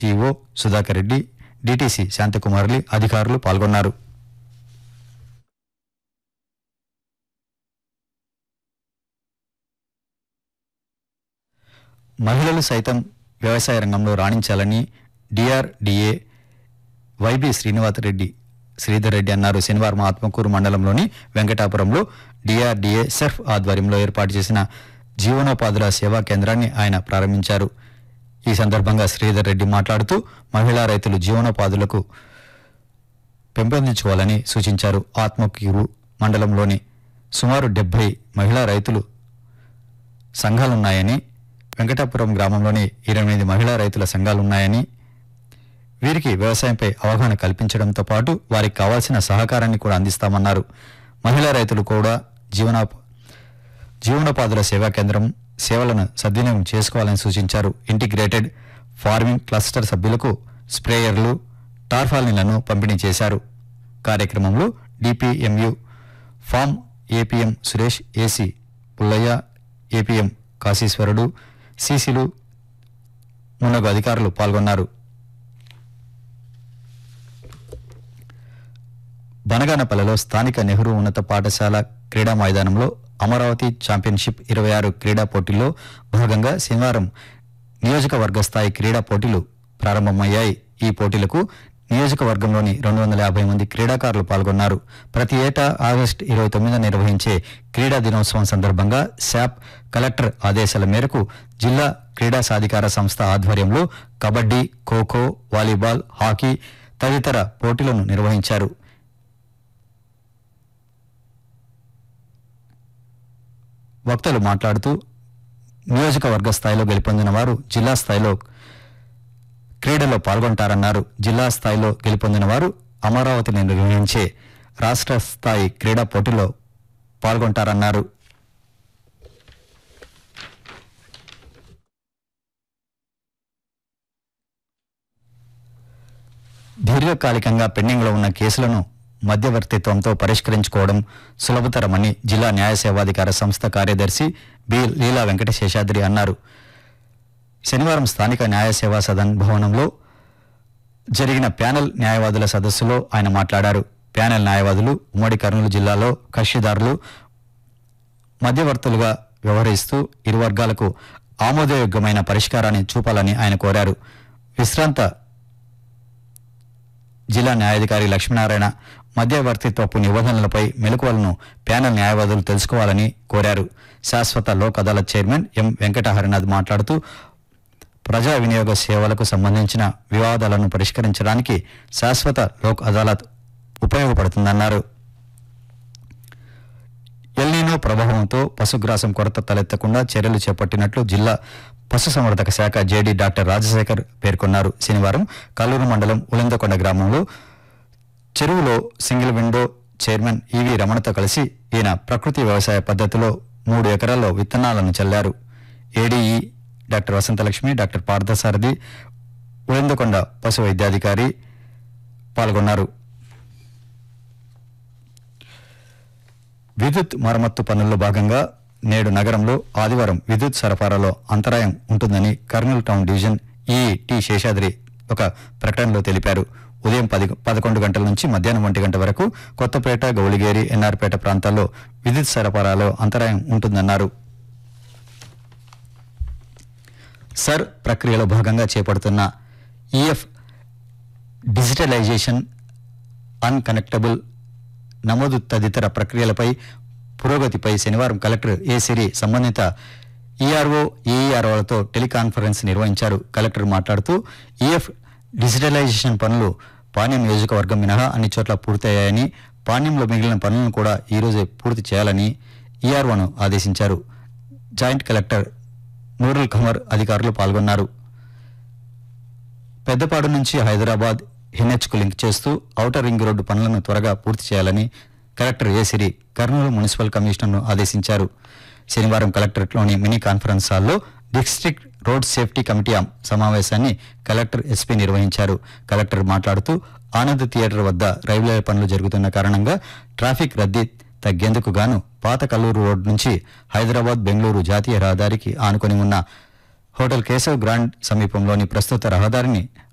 EO Sudhakar Reddy DTC శాంతకుమార్లి అధికారులు పాల్గొన్నారు మహిళలు సైతం వ్యవసాయ రంగంలో రాణించాలని డిఆర్డిఏ వైబి శ్రీనివాస్ రెడ్డి శ్రీధర్ రెడ్డి అన్నారు శనివారం ఆత్మకూరు మండలంలోని వెంకటాపురంలో డిఆర్డిఏ సెర్ఫ్ ఆధ్వర్యంలో ఏర్పాటు చేసిన జీవనోపాధుల సేవా కేంద్రాన్ని ఆయన ప్రారంభించారు ఈ సందర్భంగా శ్రీధర్ రెడ్డి మాట్లాడుతూ మహిళా రైతులు జీవనోపాధులకు పెంపొందించుకోవాలని సూచించారు ఆత్మకూరు మండలంలోని సుమారు డెబ్బై మహిళా రైతులు సంఘాలున్నాయని వెంకటాపురం గ్రామంలోని ఇరవై ఎనిమిది మహిళా రైతుల సంఘాలున్నాయని వీరికి వ్యవసాయంపై అవగాహన కల్పించడంతో పాటు వారికి కావాల్సిన సహకారాన్ని కూడా అందిస్తామన్నారు మహిళా రైతులు కూడా జీవనా జీవనోపాధుల సేవా కేంద్రం సేవలను సద్వినియోగం చేసుకోవాలని సూచించారు ఇంటిగ్రేటెడ్ ఫార్మింగ్ క్లస్టర్ సభ్యులకు స్ప్రేయర్లు టార్ఫాలిన్లను పంపిణీ చేశారు కార్యక్రమంలో DPMU farm APM Suresh AC Pullaiah APM Kasiswarudu సీసీలు మున్నగు అధికారులు పాల్గొన్నారు బనగానపల్లెలో స్థానిక నెహ్రూ ఉన్నత పాఠశాల క్రీడా మైదానంలో అమరావతి ఛాంపియన్షిప్ ఇరవై ఆరు క్రీడా పోటీల్లో భాగంగా శనివారం నియోజకవర్గ స్థాయి క్రీడా పోటీలు ప్రారంభమయ్యాయి ఈ పోటీలకు నియోజకవర్గంలోని రెండు వందల యాభై మంది క్రీడాకారులు పాల్గొన్నారు ప్రతి ఏటా ఆగస్టు ఇరవై తొమ్మిదిన నిర్వహించే క్రీడా దినోత్సవం సందర్భంగా శాప్ కలెక్టర్ ఆదేశాల మేరకు జిల్లా క్రీడా సాధికార సంస్థ ఆధ్వర్యంలో కబడ్డీ ఖోఖో వాలీబాల్ హాకీ తదితర పోటీలను నిర్వహించారు వక్తలు మాట్లాడుతూ నియోజకవర్గ స్థాయిలో గెలుపొందిన వారు జిల్లా స్థాయిలో క్రీడలో పాల్గొంటారన్నారు జిల్లా స్థాయిలో గెలుపొందిన వారు అమరావతిని నిర్వహించే రాష్ట్ర స్థాయి క్రీడా పోటీలో పాల్గొంటారన్నారు దీర్ఘకాలికంగా పెండింగ్లో ఉన్న కేసులను మధ్యవర్తిత్వంతో పరిష్కరించుకోవడం సులభతరమని జిల్లా న్యాయ సేవాధికార సంస్థ కార్యదర్శి బి లీలా వెంకటశేషాద్రి అన్నారు శనివారం స్థానిక న్యాయ సేవా సదన్ భవనంలో జరిగిన ప్యానెల్ న్యాయవాదుల సదస్సులో ఆయన మాట్లాడారు ప్యానెల్ న్యాయవాదులు ఉమ్మడి కర్నూలు జిల్లాలో కక్షిదారులు మధ్యవర్తులుగా వ్యవహరిస్తూ ఇరు వర్గాలకు ఆమోదయోగ్యమైన పరిష్కారాన్ని చూపాలని ఆయన కోరారు విశ్రాంత జిల్లా న్యాయాధికారి లక్ష్మీనారాయణ మధ్యవర్తిత్వపు నిబంధనలపై మెలకువలను ప్యానెల్ న్యాయవాదులు తెలుసుకోవాలని కోరారు శాశ్వత లోక్ అదాలత్ చైర్మన్ ఎం వెంకట హరినాథ్ మాట్లాడుతూ ప్రజా వినియోగ సేవలకు సంబంధించిన వివాదాలను పరిష్కరించడానికి శాశ్వత లోక్ అదాలత్ ఉపయోగపడుతుందన్నారు ఎల్నీనో ప్రభావంతో పశుగ్రాసం కొరత తలెత్తకుండా చర్యలు చేపట్టినట్లు జిల్లా పశుసంవర్ధక శాఖ జేడీ డాక్టర్ రాజశేఖర్ పేర్కొన్నారు శనివారం కల్లూరు మండలం ఉలందకొండ గ్రామంలో చెరువులో సింగిల్ విండో చైర్మన్ ఈవి రమణతో కలిసి ఈయన ప్రకృతి వ్యవసాయ పద్ధతిలో మూడు ఎకరాల్లో విత్తనాలను చల్లారు ADE doctor Vasanthalakshmi doctor Parthasarathy Ulandakonda పశు వైద్యాధికారి పాల్గొన్నారు విద్యుత్ మరమ్మత్తు పనుల్లో భాగంగా నేడు నగరంలో ఆదివారం విద్యుత్ సరఫరాలో అంతరాయం ఉంటుందని Kurnool town division E T Seshadri ఒక ప్రకటనలో తెలిపారు ఉదయం పది పదకొండు గంటల నుంచి మధ్యాహ్నం ఒంటి గంట వరకు కొత్తపేట గౌలిగేరి ఎన్ఆర్పేట ప్రాంతాల్లో విద్యుత్ సరఫరాలో అంతరాయం ఉంటుందన్నారు సర్ ప్రక్రియలో భాగంగా చేపడుతున్న ఈఎఫ్ డిజిటలైజేషన్ అన్కనెక్టబుల్ నమోదు తదితర ప్రక్రియలపై పురోగతిపై శనివారం కలెక్టర్ ఏ సిరి సంబంధిత ఈఆర్ఓ ఏఈఆర్ఓలతో టెలికాన్ఫరెన్స్ నిర్వహించారు కలెక్టర్ మాట్లాడుతూ ఈఎఫ్ డిజిటలైజేషన్ పనులు పాణ్యం నియోజకవర్గం మినహా అన్ని చోట్ల పూర్తయ్యాయని పాణ్యంలో మిగిలిన పనులను కూడా ఈ రోజే పూర్తి చేయాలని ఈఆర్ఓను ఆదేశించారు జాయింట్ కలెక్టర్ నూరుల్ ఖమర్ అధికారులు పాల్గొన్నారు పెద్దపాడు నుంచి హైదరాబాద్ ఎన్హెచ్కు లింక్ చేస్తూ ఔటర్ రింగ్ రోడ్డు పనులను త్వరగా పూర్తి చేయాలని కలెక్టర్ ఏసిరి కర్నూలు మున్సిపల్ కమిషనర్ను ఆదేశించారు శనివారం కలెక్టరేట్లోని మినీ కాన్ఫరెన్స్ హాల్లో డిస్ట్రిక్ట్ రోడ్ సేఫ్టీ కమిటీ అం- సమావేశాన్ని కలెక్టర్ ఎస్పీ నిర్వహించారు కలెక్టర్ మాట్లాడుతూ ఆనంద్ థియేటర్ వద్ద రైల్వే పనులు జరుగుతున్న కారణంగా ట్రాఫిక్ రద్దీ తగ్గేందుకు గాను పాత కల్లూరు రోడ్ నుంచి హైదరాబాద్ బెంగళూరు జాతీయ రహదారికి ఆనుకొని ఉన్న హోటల్ కేశవ్ గ్రాండ్ సమీపంలోని ప్రస్తుత రహదారిని